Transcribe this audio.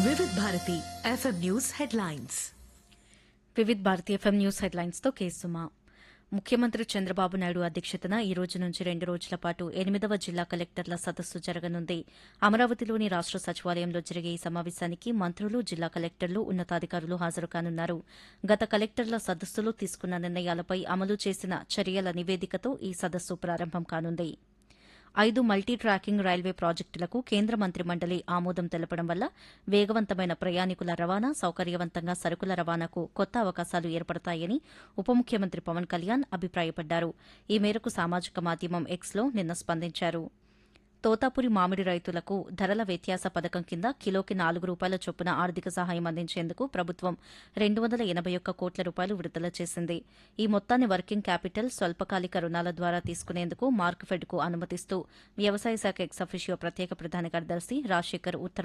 వివిధ Bharati FM news headlines Vividh Bharati FM news హెడ్లైన్స్తో కేసుమా ముఖ్యమంత్రి చంద్రబాబు నాయుడు అధ్యక్షతన ఈ రోజు నుంచి రెండు రోజుల పాటు ఎనిమిదవ జిల్లా కలెక్టర్ల సదస్సు జరగనుంది అమరావతిలోని రాష్ట సచివాలయంలో జరిగే ఈ సమావేశానికి మంత్రులు జిల్లా కలెక్టర్లు ఉన్నతాధికారులు హాజరు కానున్నారు గత కలెక్టర్ల సదస్సులో తీసుకున్న నిర్ణయాలపై అమలు చేసిన చర్యల నివేదికతో ఈ సదస్సు ప్రారంభం కానుంది ఐదు మల్టీ ట్రాకింగ్ రైల్వే ప్రాజెక్టులకు కేంద్ర మంత్రి మండలి ఆమోదం తెలపడం వల్ల వేగవంతమైన ప్రయాణికుల రవాణా సౌకర్యవంతంగా సరుకుల రవాణాకు కొత్త అవకాశాలు ఏర్పడతాయని ఉప ముఖ్యమంత్రి పవన్ కళ్యాణ్ అభిప్రాయపడ్డారు ఈ మేరకు సామాజిక మాధ్యమం ఎక్స్లో నిన్న స్పందించారు తోతాపురి మామిడి రైతులకు ధరల వ్యత్యాస పథకం కింద కిలోకి నాలుగు రూపాయల చొప్పున ఆర్థిక సహాయం అందించేందుకు ప్రభుత్వం రెండు వందల ఎనబై ఒక్క కోట్ల రూపాయలు విడుదల చేసింది ఈ మొత్తాన్ని వర్కింగ్ క్యాపిటల్ స్వల్పకాలిక రుణాల ద్వారా తీసుకునేందుకు మార్క్ఫెడ్కు అనుమతిస్తూ వ్యవసాయ శాఖ ఎక్స్ అఫిషియో ప్రత్యేక ప్రధాన కార్యదర్శి రాజశేఖర్ ఉత్తర్వులు